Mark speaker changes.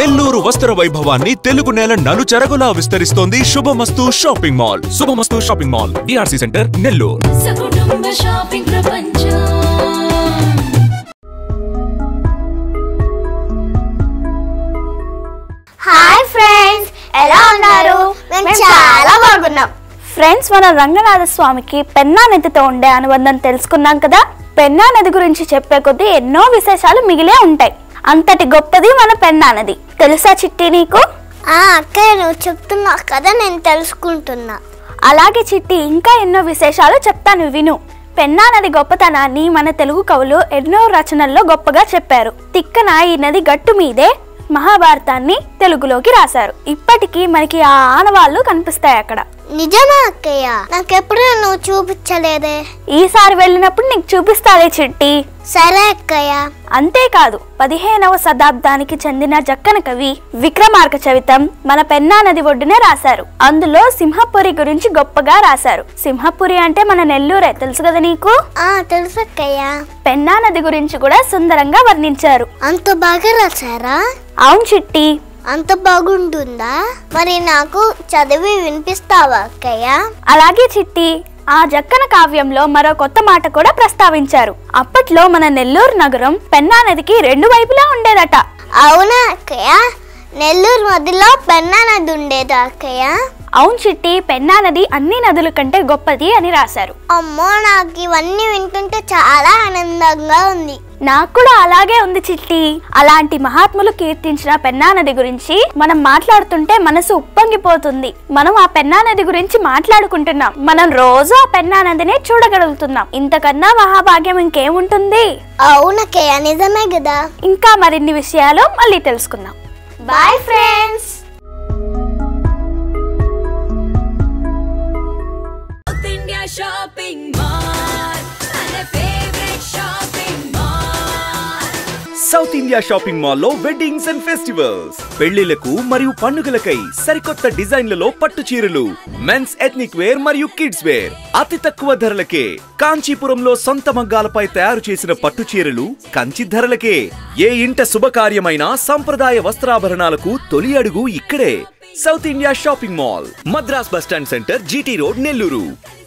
Speaker 1: నెల్లూరు వస్త్ర వైభవాన్ని తెలుగు నేల నలుచెరగులా విస్తరిస్తోంది Shubhamastu shopping mall Shubhamastu shopping mall DRC centre Nellore
Speaker 2: సకుటుంబ షాపింగ్ ప్రపంచం
Speaker 3: హాయ్ ఫ్రెండ్స్ ఎలా ఉన్నారు మేము చాలా బాగున్నాం
Speaker 4: ఫ్రెండ్స్ మన రంగనాథ స్వామికి పెన్నా నదితో ఉండే అనుబంధం తెలుసుకున్నాం కదా పెన్నా నది గురించి చెప్పే కొద్దీ ఎన్నో విశేషాలు మిగిలే ఉంటాయి అంతటి గొప్పది మన పెన్నా నది తెలుసా చిట్టి నీకు
Speaker 3: ఆ అక్కయ్య నువ్వు చెప్తున్నావు కదా నేను తెలుసుకుంటున్నా
Speaker 4: అలాగే చిట్టి ఇంకా ఎన్నో విశేషాలు చెప్తాను విను పెన్నా నది గొప్పతనాన్ని మన తెలుగు కవులు ఎన్నో రచనల్లో గొప్పగా చెప్పారు తిక్కన ఈ నది గట్టు మీదే మహాభారతాన్ని తెలుగులోకి రాశారు ఇప్పటికీ మనకి ఆ ఆనవాళ్లు కనిపిస్తాయి అక్కడ
Speaker 3: నిజమా అక్కయ్య నాకెప్పుడు నువ్వు చూపించలేదే
Speaker 4: ఈసారి వెళ్ళినప్పుడు నీకు చూపిస్తాలే చిట్టి
Speaker 3: సరే అక్కయ్య
Speaker 4: అంతేకాదు పదిహేనవ శతాబ్దానికి చెందిన జక్కన కవి విక్రమార్క చవితం మన పెన్నా నది ఒడ్డునే రాశారు అందులో సింహపురి గురించి గొప్పగా రాశారు సింహపురి అంటే మన నెల్లూరే తెలుసు కదా నీకు
Speaker 3: ఆ తెలుసు అక్కయ్య
Speaker 4: పెన్నా నది గురించి కూడా సుందరంగా వర్ణించారు
Speaker 3: అంత బాగా రాశారా
Speaker 4: అవును చిట్టి
Speaker 3: అంత బాగుంటుందా మరి నాకు చదివి వినిపిస్తావా అక్కయ్య
Speaker 4: అలాగే చిట్టి ఆ జక్కన కావ్యంలో మరో కొత్త మాట కూడా ప్రస్తావించారు అప్పట్లో మన నెల్లూరు నగరం పెన్నా నదికి రెండు వైపులా ఉండేదట
Speaker 3: అవునా అక్కయ్య నెల్లూరు మధ్యలో పెన్నా నది ఉండేదా అక్కయ్య
Speaker 4: అవును చిట్టి పెన్నా నది అన్ని నదుల కంటే గొప్పది అని రాశారు
Speaker 3: అమ్మో నాకు ఇవన్నీ వింటుంటే చాలా ఆనందంగా ఉంది
Speaker 4: నాకు కూడా అలాగే ఉంది చిట్టి అలాంటి మహాత్ములు కీర్తించిన పెన్నా నది గురించి మనం మాట్లాడుతుంటే మనసు ఉప్పొంగిపోతుంది మనం ఆ పెన్నా నది గురించి మాట్లాడుకుంటున్నాం మనం రోజు ఆ పెన్నా నదినే చూడగలుగుతున్నాం ఇంతకన్నా మహాభాగ్యం ఇంకేముంటుంది
Speaker 3: అవునక్కయ్య నిజమే కదా
Speaker 4: ఇంకా మరిన్ని విషయాలు మళ్ళీ తెలుసుకుందాం
Speaker 3: bye friends
Speaker 2: south India shopping mall మన favourite shopping mall
Speaker 5: south India shopping మాల్లో వెడ్డింగ్స్ అండ్ ఫెస్టివల్స్ పెళ్లిలకు మరియు పండుగలకై సరికొత్త డిజైన్లలో పట్టు చీరలు మెన్స్ ఎథ్నిక్ వేర్ మరియు కిడ్స్ వేర్ అతి తక్కువ ధరలకే కాంచీపురంలో సొంత మగ్గాలపై తయారు చేసిన పట్టు చీరలు కంచి ధరలకే ఏ ఇంట శుభకార్యమైన సంప్రదాయ వస్త్రాభరణాలకు తొలి అడుగు ఇక్కడే south India shopping mall Madras bus stand centre GT road Nellore